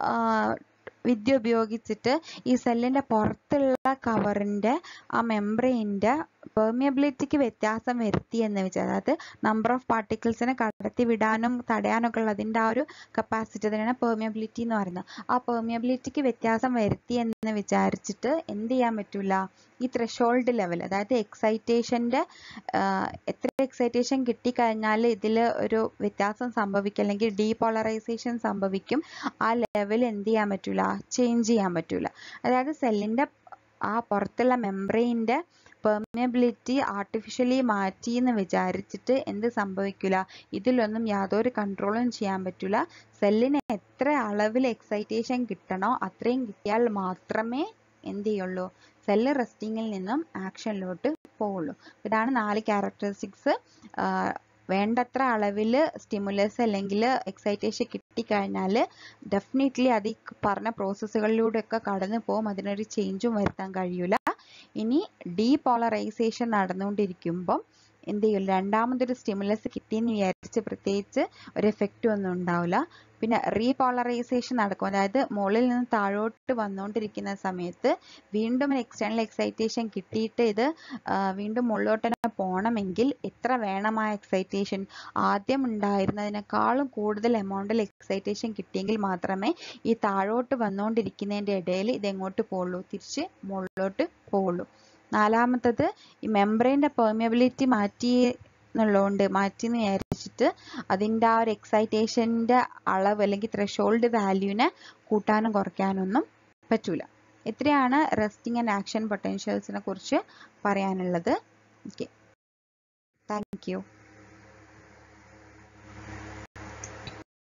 വിദ്യ ഉപയോഗിച്ചിട്ട് ഈ സെല്ലിൻ്റെ പുറത്തുള്ള കവറിൻ്റെ ആ മെംബ്രെയിൻ്റെ പെർമിയബിലിറ്റിക്ക് വ്യത്യാസം വരുത്തി എന്ന് വെച്ചാൽ അതായത് നമ്പർ ഓഫ് പാർട്ടിക്കിൾസിനെ കടത്തി വിടാനും തടയാനൊക്കെ ഉള്ള അതിൻ്റെ ആ ഒരു കപ്പാസിറ്റി അതിനാണ് പെർമിയബിലിറ്റി എന്ന് പറയുന്നത് ആ പെർമിയബിലിറ്റിക്ക് വ്യത്യാസം വരുത്തി എന്ന് വിചാരിച്ചിട്ട് എന്ത് ചെയ്യാൻ പറ്റില്ല ഈ ത്രഷോൾഡ് ലെവൽ അതായത് എക്സൈറ്റേഷൻ്റെ എത്ര എക്സൈറ്റേഷൻ കിട്ടിക്കഴിഞ്ഞാൽ ഇതിൽ ഒരു വ്യത്യാസം സംഭവിക്കും അല്ലെങ്കിൽ ഡീപോളറൈസേഷൻ സംഭവിക്കും ആ ലെവൽ എന്ത് ചെയ്യാൻ പറ്റില്ല ചേഞ്ച് ചെയ്യാൻ പറ്റില്ല അതായത് സെല്ലിൻ്റെ ആ പുറത്തുള്ള മെംബ്രെയിൻ്റെ പെർമിയബിലിറ്റി ആർട്ടിഫിഷ്യലി മാറ്റി എന്ന് വിചാരിച്ചിട്ട് എന്ത് സംഭവിക്കില്ല ഇതിലൊന്നും യാതൊരു കൺട്രോളും ചെയ്യാൻ പറ്റില്ല സെല്ലിന് എത്ര അളവിൽ എക്സൈറ്റേഷൻ കിട്ടണോ അത്രയും കിട്ടിയാൽ മാത്രമേ എന്ത് ചെയ്യുള്ളൂ സെല്ല് റെസ്റ്റിങ്ങിൽ നിന്നും ആക്ഷനിലോട്ട് പോവുള്ളൂ ഇതാണ് നാല് ക്യാരക്ടറിസ്റ്റിക്സ് വേണ്ടത്ര അളവിൽ സ്റ്റിമുലസ് അല്ലെങ്കിൽ എക്സൈറ്റേഷൻ കിട്ടിക്കഴിഞ്ഞാൽ ഡെഫിനറ്റ്ലി അത് ഈ പറഞ്ഞ പ്രോസസ്സുകളിലൂടെയൊക്കെ കടന്നു പോകും അതിനൊരു ചേഞ്ചും വരുത്താൻ കഴിയില്ല ഇനി ഡീപോളറൈസേഷൻ നടന്നുകൊണ്ടിരിക്കുമ്പം എന്ത് ചെയ്യും രണ്ടാമതൊരു സ്റ്റിമുലസ് കിട്ടിയെന്ന് വിചാരിച്ച് പ്രത്യേകിച്ച് ഒരു എഫക്റ്റും ഒന്നും ഉണ്ടാവില്ല പിന്നെ റീപോളറൈസേഷൻ നടക്കും അതായത് മുകളിൽ നിന്ന് താഴോട്ട് വന്നുകൊണ്ടിരിക്കുന്ന സമയത്ത് വീണ്ടും ഒരു എക്സ്റ്റേണൽ എക്സൈറ്റേഷൻ കിട്ടിയിട്ട് ഇത് വീണ്ടും മുകളിലോട്ട് തന്നെ പോകണമെങ്കിൽ എത്ര വേണമായ എക്സൈറ്റേഷൻ ആദ്യം ഉണ്ടായിരുന്നതിനേക്കാളും കൂടുതൽ എമൗണ്ടിൽ എക്സൈറ്റേഷൻ കിട്ടിയെങ്കിൽ മാത്രമേ ഈ താഴോട്ട് വന്നുകൊണ്ടിരിക്കുന്നതിൻ്റെ ഇടയിൽ ഇത് എങ്ങോട്ട് പോകുള്ളൂ തിരിച്ച് മുകളിലോട്ട് പോകുള്ളൂ നാലാമത്തത് ഈ മെംബ്രെയിൻ്റെ പെർമിയബിലിറ്റി മാറ്റി എന്നുള്ളതുകൊണ്ട് മാറ്റി എന്ന് വിചാരിച്ചിട്ട് അതിൻ്റെ ആ ഒരു എക്സൈറ്റേഷൻ്റെ അളവ് അല്ലെങ്കിൽ ത്രഷോൾഡ് വാല്യൂവിനെ കൂട്ടാനും കുറയ്ക്കാനൊന്നും പറ്റൂല ഇത്രയാണ് റെസ്റ്റിംഗ് ആൻഡ് ആക്ഷൻ പൊട്ടൻഷ്യൽസിനെ കുറിച്ച് പറയാനുള്ളത് ഓക്കെ താങ്ക് യു